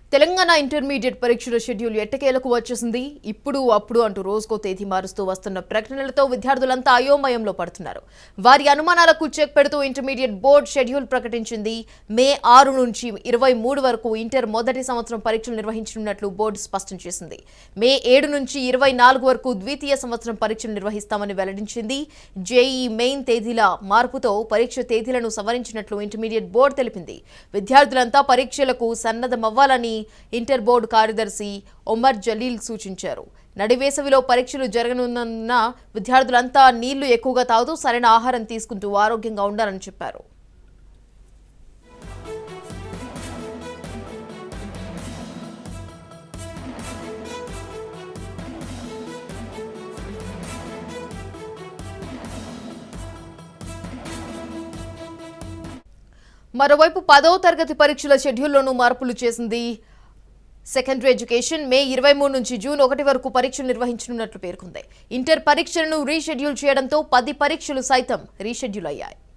Telangana intermediate పరీక్షల schedule ఎట్టకేలకు వచ్చేసింది ఇప్పుడు అప్పుడు అంటూ రోజుకో తేదీ మారుస్తూ వస్తున్న ప్రకటనలతో విద్యార్థులంతా అయోమయంలో పడుతున్నారు వారి అనుమానాలకు చెక్ పెడుతూ ఇంటర్మీడియట్ బోర్డు షెడ్యూల్ ప్రకటించింది మే ఆరు నుంచి ఇరవై మూడు వరకు ఇంటర్ మొదటి సంవత్సరం పరీక్షలు నిర్వహించనున్నట్లు బోర్డు స్పష్టం చేసింది మే ఏడు నుంచి ఇరవై నాలుగు వరకు ద్వితీయ సంవత్సరం పరీక్షలు నిర్వహిస్తామని వెల్లడించింది జేఈ మెయిన్ తేదీల మార్పుతో పరీక్ష తేదీలను సవరించినట్లు ఇంటర్మీడియట్ బోర్డు తెలిపింది విద్యార్థులంతా పరీక్షలకు సన్నద్ధమవ్వాలని ఇంటర్ బోర్డు కార్యదర్శి ఒమర్ జలీల్ సూచించారు నడివేసవిలో పరీక్షలు జరగనున్న విద్యార్థులంతా నీళ్లు ఎక్కువగా తాగుతూ సరైన ఆహారం తీసుకుంటూ ఆరోగ్యంగా ఉండాలని చెప్పారు మరోవైపు పదవ తరగతి పరీక్షల షెడ్యూల్లోనూ మార్పులు చేసింది సెకండరీ ఎడ్యుకేషన్ మే ఇరవై మూడు నుంచి జూన్ ఒకటి వరకు పరీక్షలు నిర్వహించనున్నట్లు పేర్కొంది ఇంటర్ పరీక్షలను రీషెడ్యూల్ చేయడంతో పది పరీక్షలు సైతం రీషెడ్యూల్ అయ్యాయి